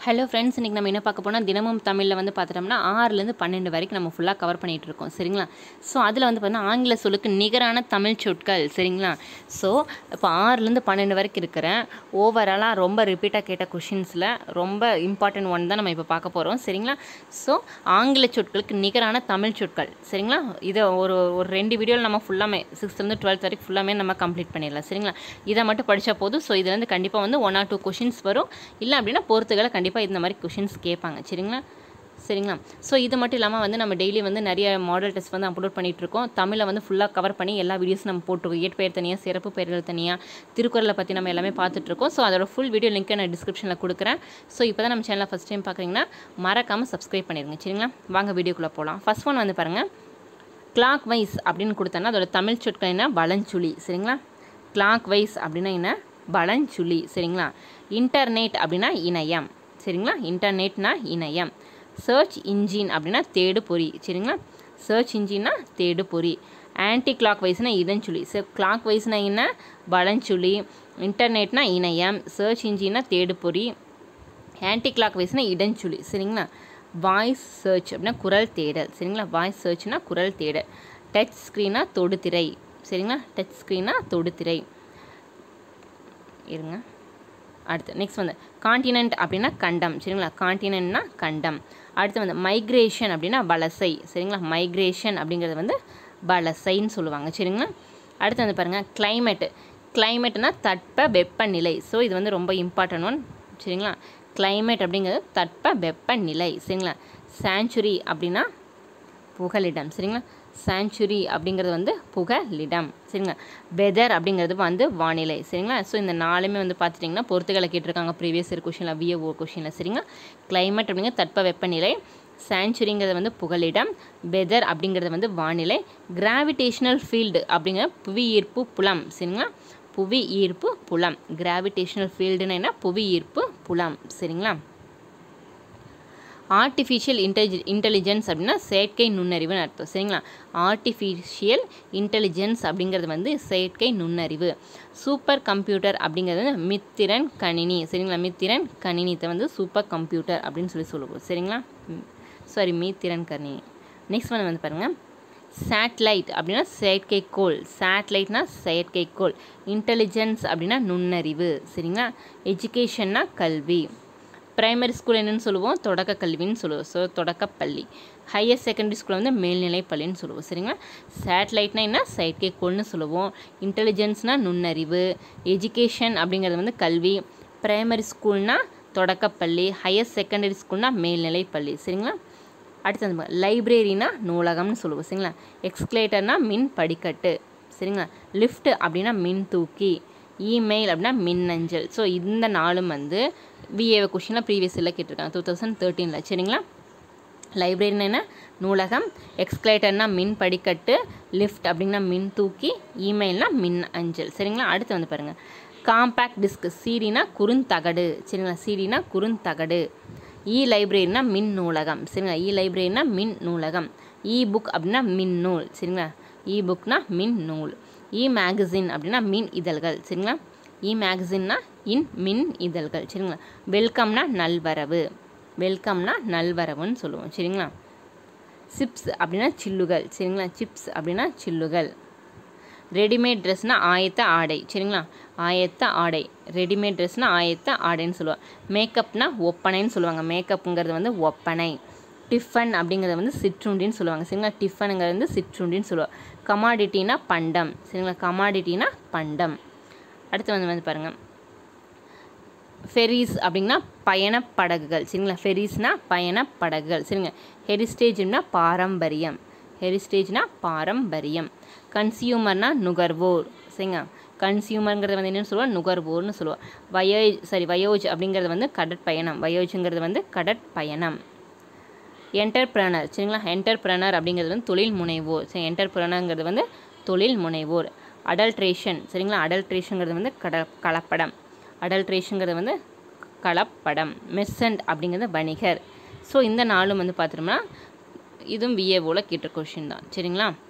hello friends இன்றைக்கி நம்ம என்ன பார்க்க போனால் தினமும் தமிழில் வந்து பார்த்துட்டோம்னா ஆறுலேருந்து பன்னெண்டு வரைக்கும் நம்ம ஃபுல்லாக கவர் பண்ணிகிட்டு இருக்கோம் சரிங்களா ஸோ அதில் வந்து பார்த்தீங்கன்னா ஆங்கில சொல்லுக்கு நிகரான தமிழ் சொற்கள் சரிங்களா ஸோ இப்போ ஆறுலேருந்து பன்னெண்டு வரைக்கும் இருக்கிற ஓவராலாக ரொம்ப ரிப்பீட்டாக கேட்ட கொஷின்ஸில் ரொம்ப இம்பார்ட்டன்ட் ஒன் தான் நம்ம இப்போ பார்க்க போகிறோம் சரிங்களா ஸோ ஆங்கில சொற்களுக்கு நிகரான தமிழ் சொற்கள் சரிங்களா இதை ஒரு ஒரு ரெண்டு வீடியோவில் நம்ம ஃபுல்லாமே சிக்ஸ்த்லேருந்து டுவெல்த் வரைக்கும் ஃபுல்லாமே நம்ம கம்ப்ளீட் பண்ணிடலாம் சரிங்களா இதை மட்டும் படித்தா போதும் ஸோ இது வந்து கண்டிப்பாக வந்து ஒன் ஆர் டூ கொஷின்ஸ் வரும் இல்லை அப்படின்னா பொறுத்துகளை கண்டிப்பாக இந்த மாதிரி கொஷின்ஸ் கேட்பாங்க சரிங்களா சரிங்களா ஸோ இது மட்டும் இல்லாமல் வந்து நம்ம டெய்லி வந்து நிறைய மாடல் டெஸ்ட் வந்து அப்லோட் பண்ணிட்டு இருக்கோம் தமிழை வந்து ஃபுல்லாக கவர் பண்ணி எல்லா வீடியோஸ் நம்ம போட்டிருக்கோம் இயற்பெயர் தனியாக சிறப்பு பெயர்கள் தனியாக திருக்குறளை பற்றி நம்ம எல்லாமே பார்த்துட்டு இருக்கோம் ஸோ அதோட ஃபுல் வீடியோ லிங்க்கை நான் டிஸ்கிரிப்ஷனில் கொடுக்குறேன் ஸோ இப்போ தான் நம்ம சேனலை ஃபஸ்ட் டைம் பார்க்குறீங்கன்னா மறக்காமல் சப்ஸ்கிரைப் பண்ணிடுங்க சரிங்களா வாங்க வீடியோக்குள்ளே போகலாம் ஃபஸ்ட் ஒன் வந்து பாருங்கள் கிளாக் வைஸ் அப்படின்னு கொடுத்தோன்னா அதோட தமிழ் சொற்கள் என்ன வளஞ்சுழி சரிங்களா கிளாக் வைஸ் அப்படின்னா என்ன வளஞ்சுழி சரிங்களா இன்டர்நெட் அப்படின்னா இணையம் சரிங்களா இன்டர்நெட்னா இணையம் சர்ச் இன்ஜின் அப்படின்னா தேடு பொறி சரிங்களா சர்ச் இன்ஜின்னா தேடு பொறி ஆன்டி கிளாக் வைஸ்னா இதஞ்சுழி ஸோ கிளாக் வைஸ்னா என்ன வளஞ்சுழி இன்டர்நெட்னா இணையம் சர்ச் இன்ஜின்னா தேடு பொறி ஆன்டி கிளாக் வைஸ்னா இடஞ்சுழி சரிங்களா வாய்ஸ் சர்ச் அப்படின்னா குரல் தேடல் சரிங்களா வாய்ஸ் சர்ச்னா குரல் தேடல் டச் ஸ்க்ரீனா தொடுதிரை சரிங்களா டச் ஸ்க்ரீனா தொடுதிரை இருங்க அடுத்து நெக்ஸ்ட் வந்து காண்டினென்ட் அப்படின்னா கண்டம் சரிங்களா காண்டினென்ட்னா கண்டம் அடுத்து வந்து மைக்ரேஷன் அப்படின்னா வலசை சரிங்களா மைக்ரேஷன் அப்படிங்கிறது வந்து வலசைன்னு சொல்லுவாங்க சரிங்களா அடுத்து வந்து பாருங்கள் climate கிளைமேட்னா தட்ப வெப்பநிலை ஸோ இது வந்து ரொம்ப இம்பார்ட்டன்ட் ஒன் சரிங்களா climate அப்படிங்கிறது தட்ப வெப்பநிலை சரிங்களா சாஞ்சுரி அப்படின்னா புகலிடம் சரிங்களா சாஞ்சுரி அப்படிங்கிறது வந்து புகலிடம் சரிங்களா வெதர் அப்படிங்கிறது வந்து வானிலை சரிங்களா ஸோ இந்த நாலுமே வந்து பார்த்துட்டிங்கன்னா பொறுத்துக்களை கேட்டிருக்காங்க ப்ரீவியஸ் இயர் கொஷினில் விஏஓ கொஷினில் சரிங்களா கிளைமேட் அப்படிங்கிறது தட்ப வெப்பநிலை சாஞ்சுரிங்கிறது வந்து புகலிடம் வெதர் அப்படிங்கிறது வந்து வானிலை கிராவிடேஷனல் ஃபீல்டு அப்படிங்கிற புவி ஈர்ப்பு புலம் சரிங்களா புவி ஈர்ப்பு புலம் கிராவிடேஷனல் ஃபீல்டுன்னு என்ன புவி ஈர்ப்பு புலம் சரிங்களா ஆர்டிஃபிஷியல் இன்டெலிஜி இன்டெலிஜென்ஸ் அப்படின்னா செயற்கை நுண்ணறிவுன்னு அர்த்தம் சரிங்களா ஆர்டிஃபிஷியல் இன்டெலிஜென்ஸ் அப்படிங்கிறது வந்து செயற்கை நுண்ணறிவு சூப்பர் கம்ப்யூட்டர் அப்படிங்கிறது வந்து மித்திறன் கணினி சரிங்களா மித்திறன் கணினித்தை வந்து சூப்பர் கம்ப்யூட்டர் அப்படின்னு சொல்லி சொல்லுவோம் சரிங்களா சாரி மீத்திறன் கணினி நெக்ஸ்ட் வந்து வந்து பாருங்கள் சேட்லைட் அப்படின்னா செயற்கைக்கோள் சேட்லைட்னா செயற்கைக்கோள் இன்டெலிஜென்ஸ் அப்படின்னா நுண்ணறிவு சரிங்களா எஜுகேஷன்னா கல்வி பிரைமரி ஸ்கூல் என்னன்னு சொல்லுவோம் தொடக்க கல்வின்னு சொல்லுவோம் ஸோ தொடக்கப்பள்ளி ஹையர் செகண்டரி ஸ்கூல் வந்து மேல்நிலை பள்ளின்னு சொல்லுவோம் சரிங்களா சேட்டலைட்னா என்ன செயற்கைக்கோள்னு சொல்லுவோம் இன்டெலிஜென்ஸ்னால் நுண்ணறிவு எஜுகேஷன் அப்படிங்கிறது வந்து கல்வி பிரைமரி ஸ்கூல்னால் தொடக்கப்பள்ளி ஹையர் செகண்டரி ஸ்கூல்னால் மேல்நிலை பள்ளி சரிங்களா அடுத்தது லைப்ரரினா நூலகம்னு சொல்லுவோம் சரிங்களா எக்ஸ்கலேட்டர்னா மின் படிக்கட்டு சரிங்களா லிஃப்ட் அப்படின்னா மின் தூக்கி இமெயில் அப்படின்னா மின்னஞ்சல் ஸோ இந்த நாளும் வந்து விஏ கொஷினில் ப்ரீவியஸ் இல்லை கேட்டிருக்காங்க டூ தௌசண்ட் தேர்ட்டீனில் சரிங்களா லைப்ரரினா என்ன நூலகம் எக்ஸ்கலேட்டர்னா மின் படிக்கட்டு லிஃப்ட் அப்படின்னா மின் தூக்கி இமெயில்னா மின் அஞ்சல் சரிங்களா அடுத்து வந்து பாருங்கள் காம்பேக்ட் டிஸ்க் சீடினா குறுந்தகடு சரிங்களா சீடினா குறுந்தகடு இ லைப்ரரினா மின் நூலகம் சரிங்களா இ லைப்ரரினா மின் நூலகம் இ புக் அப்படின்னா மின் நூல் சரிங்களா இ புக்னா மின் நூல் இ மேகசின் அப்படின்னா மின் இதழ்கள் சரிங்களா இ மேகசின்னா இன் மின் இதழ்கள் சரிங்களா வெல்கம்னா நல்வரவு வெல்கம்னா நல்வரவுன்னு சொல்லுவோம் சரிங்களா சிப்ஸ் அப்படின்னா சில்லுகள் சரிங்களா சிப்ஸ் அப்படின்னா சில்லுகள் ரெடிமேட் ட்ரெஸ்னால் ஆயத்த ஆடை சரிங்களா ஆயத்த ஆடை ரெடிமேட் ட்ரெஸ்னால் ஆயத்த ஆடைன்னு சொல்லுவாங்க மேக்கப்னா ஒப்பனைன்னு சொல்லுவாங்க மேக்கப்புங்கிறது வந்து ஒப்பனை டிஃபன் அப்படிங்கிறது வந்து சிற்றுண்டின்னு சொல்லுவாங்க சரிங்களா டிஃபனுங்கிறது வந்து சிற்றுண்டின்னு சொல்லுவாங்க கமாடிட்டினா பண்டம் சரிங்களா கமாடிட்டினா பண்டம் அடுத்து வந்து வந்து பாருங்கள் ஃபெரிஸ் அப்படின்னா பயணப்படகுகள் சரிங்களா ஃபெரிஸ்னா பயணப்படகுகள் சரிங்க ஹெரிஸ்டேஜ்னா பாரம்பரியம் ஹெரிஸ்டேஜ்னா பாரம்பரியம் கன்சியூமர்னா நுகர்வோர் சரிங்க கன்சியூமருங்கிறது வந்து என்னென்னு சொல்லுவோம் நுகர்வோர்னு சொல்லுவோம் வயோ சாரி வயோஜ் அப்படிங்கிறது வந்து கடற்பயணம் வயோஜுங்கிறது வந்து கடற்பயணம் என்டர்பிரனர் சரிங்களா என்டர்பிரனர் அப்படிங்கிறது வந்து தொழில் முனைவோர் சரி என்டர்பிரனருங்கிறது வந்து தொழில் முனைவோர் அடல்ட்ரேஷன் சரிங்களா அடல்ட்ரேஷனுங்கிறது வந்து கட கலப்படம் அடல்ட்ரேஷனுங்கிறது வந்து கலப்படம் மெர்சன்ட் அப்படிங்கிறது வணிகர் ஸோ இந்த நாளும் வந்து பார்த்துட்டோம்னா இதுவும் விஏஓவில் கேட்ட கொஷின் தான் சரிங்களா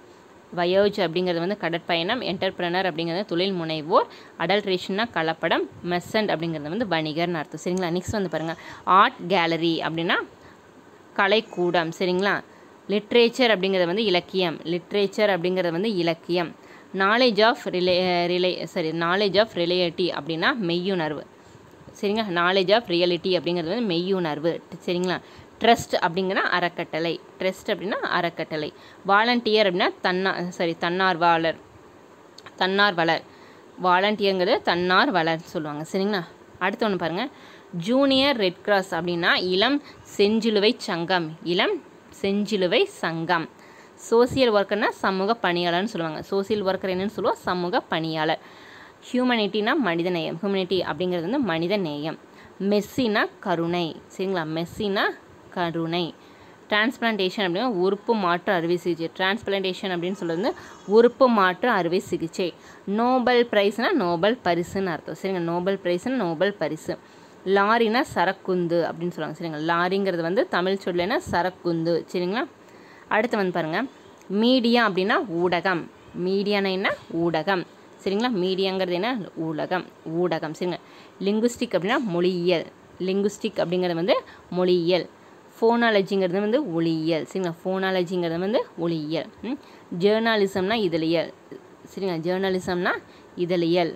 வயோஜ் அப்படிங்கிறது வந்து கடற்பயணம் என்டர்பிரனர் அப்படிங்கிறது தொழில் முனைவோர் அடல்ட்ரேஷன்னா கலப்படம் மெசன்ட் அப்படிங்கிறது வந்து வணிகர்னு அர்த்தம் சரிங்களா நெக்ஸ்ட் வந்து பாருங்கள் ஆர்ட் கேலரி அப்படின்னா கலைக்கூடம் சரிங்களா லிட்ரேச்சர் அப்படிங்கிறது வந்து இலக்கியம் லிட்ரேச்சர் அப்படிங்கிறது வந்து இலக்கியம் நாலேஜ் ஆஃப் ரிலே ரிலே சாரி நாலேஜ் ஆஃப் ரிலேட்டி அப்படின்னா மெய்யுணர்வு சரிங்களா நாலேஜ் ஆஃப் ரியாலிட்டி அப்படிங்கிறது வந்து மெய்யுணர்வு சரிங்களா ட்ரஸ்ட் அப்படிங்கிற அறக்கட்டளை ட்ரஸ்ட் அப்படின்னா அறக்கட்டளை வாலண்டியர் அப்படின்னா தன்னா சாரி தன்னார்வலர் தன்னார்வலர் வாலண்டியருங்கிறது தன்னார்வலர் சொல்லுவாங்க சரிங்களா அடுத்து ஒன்று பாருங்கள் ஜூனியர் ரெட் கிராஸ் அப்படின்னா இளம் செஞ்சிலுவை சங்கம் இளம் செஞ்சிலுவை சங்கம் சோசியல் ஒர்க்கர்னா சமூக பணியாளர்னு சொல்லுவாங்க சோசியல் ஒர்க்கர் என்னன்னு சொல்லுவோம் சமூக பணியாளர் ஹியூமனிட்டினா மனித நேயம் ஹியூமனிட்டி அப்படிங்கிறது வந்து மனித நேயம் மெஸ்ஸினா கருணை சரிங்களா மெஸ்ஸினா கருணை டிரான்ஸ்பிளான்டேஷன் அப்படின்னா உறுப்பு மாற்று அறுவை சிகிச்சை டிரான்ஸ்பிளான்டேஷன் அப்படின்னு சொல்கிறது வந்து உறுப்பு மாற்று அறுவை சிகிச்சை நோபல் ப்ரைஸ்னால் நோபல் பரிசுன்னு அர்த்தம் சரிங்க நோபல் ப்ரைஸ்னா நோபல் பரிசு லாரினா சரக்குந்து அப்படின்னு சொல்லுவாங்க சரிங்களா லாரிங்கிறது வந்து தமிழ் சொல்லுன்னா சரக்குந்து சரிங்களா அடுத்து வந்து பாருங்கள் மீடியா அப்படின்னா ஊடகம் மீடியானா என்ன ஊடகம் சரிங்களா மீடியாங்கிறது என்ன ஊடகம் ஊடகம் சரிங்க லிங்குஸ்டிக் அப்படின்னா மொழியியல் லிங்குஸ்டிக் அப்படிங்கிறது வந்து மொழியியல் ஃபோனாலஜிங்கிறது வந்து ஒளியியல் சரிங்களா ஃபோனாலஜிங்கிறது வந்து ஒளியியல் ஜேர்னலிசம்னா இதழியல் சரிங்களா ஜேர்னலிசம்னா இதழியல்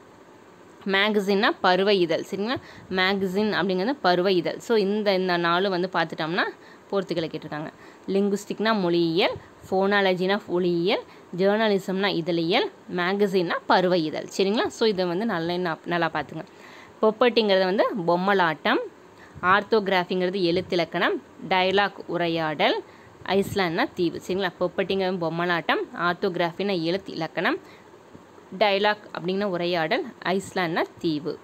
மேகசின்னா பருவ இதழ் சரிங்களா மேகசின் அப்படிங்கிறது பருவ இதழ் ஸோ இந்த இந்த நாளும் வந்து பார்த்துட்டோம்னா போர்த்துக்கலை கேட்டிருக்காங்க லிங்குஸ்டிக்னா மொழியியல் ஃபோனாலஜினா ஒளியியல் ஜேர்னலிசம்னா இதழியல் மேகசின்னா பருவ இதழ் சரிங்களா ஸோ இதை வந்து நல்லா நல்லா பார்த்துங்க பொப்பட்டிங்கிறது வந்து பொம்மலாட்டம் ஆர்த்தோகிராஃபிங்கிறது எழுத்திலக்கணம் டயலாக் உரையாடல் ஐஸ்லாண்ட்னா தீவு சரிங்களா பொப்பட்டிங்கிறது பொம்மலாட்டம் ஆர்த்தோகிராஃபின்னா எழுத்து இலக்கணம் டைலாக் அப்படிங்கிற உரையாடல் ஐஸ்லாண்ட்னா தீவு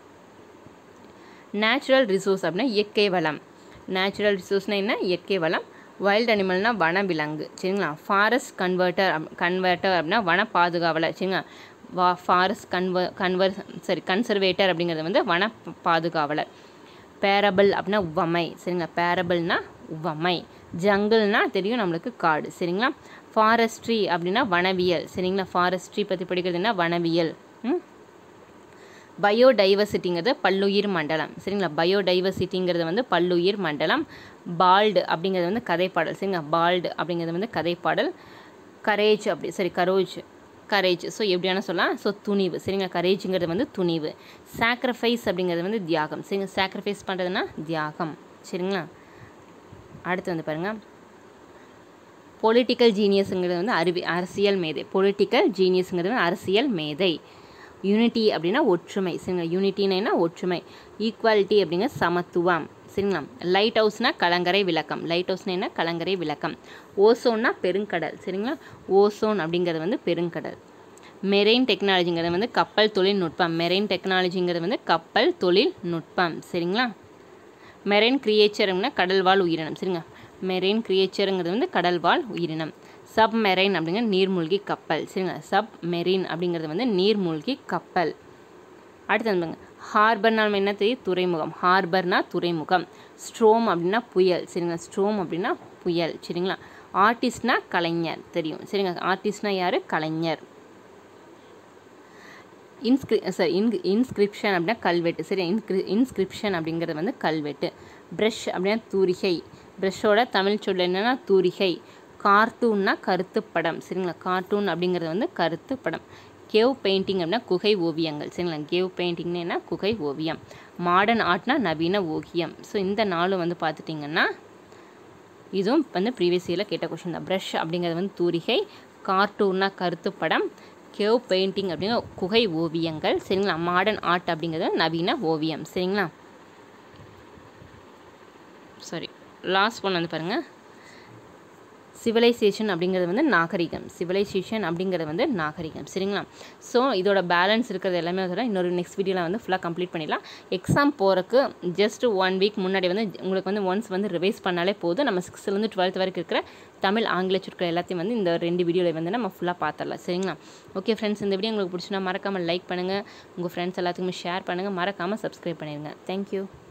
நேச்சுரல் ரிசோர்ஸ் அப்படின்னா இயற்கை வளம் நேச்சுரல் ரிசோர்ஸ்னால் என்ன இயற்கை வளம் வைல்ட் அனிமல்னா வனவிலங்கு சரிங்களா ஃபாரஸ்ட் கன்வெர்ட்டர் கன்வெர்ட்டர் அப்படின்னா வன பாதுகாவலர் சரிங்களா வா ஃபாரஸ்ட் கன்வர் கன்வர் சரி கன்சர்வேட்டர் அப்படிங்கிறது வந்து வன பாதுகாவலர் பேரபிள் அப்படின்னா உவமை சரிங்களா பேரபிள்னா உவமை ஜங்கிள்னா தெரியும் நம்மளுக்கு காடு சரிங்களா ஃபாரஸ்ட்ரி அப்படின்னா வனவியல் சரிங்களா ஃபாரஸ்ட்ரி பற்றி படிக்கிறதுனா வனவியல் ம் பயோடைவர்சிட்டிங்கிறது பல்லுயிர் மண்டலம் சரிங்களா பயோடைவர்சிட்டிங்கிறது வந்து பல்லுயிர் மண்டலம் பால்டு அப்படிங்கிறது வந்து கதைப்பாடல் சரிங்களா பால்டு அப்படிங்கிறது வந்து கதைப்பாடல் கரேஜ் அப்படி சரி கரோஜ் கரேஜ் ஸோ எப்படியான சொல்லலாம் ஸோ துணிவு சரிங்களா கரேஜுங்கிறது வந்து துணிவு சாக்ரிஃபைஸ் அப்படிங்கிறது வந்து தியாகம் சரிங்க சாக்ரிஃபைஸ் பண்ணுறதுனா தியாகம் சரிங்களா அடுத்து வந்து பாருங்கள் பொலிட்டிக்கல் ஜீனியஸுங்கிறது வந்து அறிவி அரசியல் மேதை பொலிட்டிக்கல் ஜீனியஸுங்கிறது வந்து அரசியல் மேதை யூனிட்டி அப்படின்னா ஒற்றுமை சரிங்களா யூனிட்டினா ஒற்றுமை ஈக்குவாலிட்டி அப்படிங்கிற சமத்துவம் சரிங்களா லைட் ஹவுஸ்னால் கலங்கரை விளக்கம் லைட் ஹவுஸ்னா என்ன கலங்கரை விளக்கம் ஓசோன்னா பெருங்கடல் சரிங்களா ஓசோன் அப்படிங்கிறது வந்து பெருங்கடல் மெரெயின் டெக்னாலஜிங்கிறது வந்து கப்பல் தொழில்நுட்பம் மெரெயின் டெக்னாலஜிங்கிறது வந்து கப்பல் தொழில்நுட்பம் சரிங்களா மெரெயின் கிரியேச்சர்னா கடல்வாழ் உயிரினம் சரிங்க மெரெயின் கிரியேச்சருங்கிறது வந்து கடல்வாழ் உயிரினம் சப் மெரெயின் அப்படிங்கிற நீர்மூழ்கி கப்பல் சரிங்களா சப் மெரீன் அப்படிங்கிறது வந்து நீர்மூழ்கி கப்பல் அடுத்து வந்துங்க ஹார்பர்னா நம்ம என்ன தெரியும் துறைமுகம் ஹார்பர்னா துறைமுகம் ஸ்ட்ரோம் அப்படின்னா புயல் சரிங்களா ஸ்ட்ரோம் அப்படின்னா புயல் சரிங்களா ஆர்டிஸ்ட்னா கலைஞர் தெரியும் சரிங்க ஆர்டிஸ்ட்னா யார் கலைஞர் இன்ஸ்கிரி சாரி இன் இன்ஸ்கிரிப்ஷன் அப்படின்னா கல்வெட்டு சரி இன்ஸ்கிரி இன்ஸ்கிரிப்ஷன் அப்படிங்கிறது வந்து கல்வெட்டு ப்ரஷ் அப்படின்னா தூரிகை ப்ரஷ்ஷோட தமிழ் சொல் என்னென்னா தூரிகை கார்ட்டூன்னா கருத்து படம் சரிங்களா கார்ட்டூன் அப்படிங்கிறது வந்து கருத்து படம் கேவ் பெயிண்டிங் அப்படின்னா குகை ஓவியங்கள் சரிங்களா கேவ் பெயிண்டிங்னு என்ன குகை ஓவியம் மாடர்ன் ஆர்ட்னா நவீன ஓவியம் ஸோ இந்த நாளும் வந்து பார்த்துட்டிங்கன்னா இதுவும் வந்து ப்ரீவியஸ் இயரில் கேட்ட கொஷின் தான் ப்ரஷ் அப்படிங்கிறது வந்து தூரிகை கார்ட்டூன்னா கருத்து படம் கேவ் பெயிண்டிங் அப்படிங்கிற குகை ஓவியங்கள் சரிங்களா மாடர்ன் ஆர்ட் அப்படிங்கிறது நவீன ஓவியம் சரிங்களா சாரி லாஸ்ட் ஒன் வந்து பாருங்கள் சிவிலைசேஷன் அப்படிங்கிறது வந்து நாகரிகம் சிவிலைசேஷன் அப்படிங்கிறது வந்து நாகரிகம் சரிங்களா ஸோ இதோட பேலன்ஸ் இருக்கிறது எல்லாமே வந்து இன்னொரு நெக்ஸ்ட் வீடியோவில் வந்து ஃபுல்லாக கம்ப்ளீட் பண்ணிடலாம் எக்ஸாம் போகிறக்கு ஜஸ்ட் ஒன் வீக் முன்னாடி வந்து உங்களுக்கு வந்து ஒன்ஸ் வந்து ரிவைஸ் பண்ணாலே போதும் நம்ம சிக்ஸ்த்துலேருந்து டுவெல்த் வரைக்கும் இருக்கிற தமிழ் ஆங்கில சொற்கள் எல்லாத்தையும் வந்து இந்த ரெண்டு வீடியோவில் வந்து நம்ம ஃபுல்லாக பார்த்துடலாம் சரிங்களா ஓகே ஃப்ரெண்ட்ஸ் இந்த வீடியோ உங்களுக்கு பிடிச்சினா மறக்காமல் லைக் பண்ணுங்கள் உங்கள் ஃப்ரெண்ட்ஸ் எல்லாத்துக்குமே ஷேர் பண்ணுங்கள் மறக்காமல் சப்ஸ்கிரைப் பண்ணிடுங்க தேங்க்யூ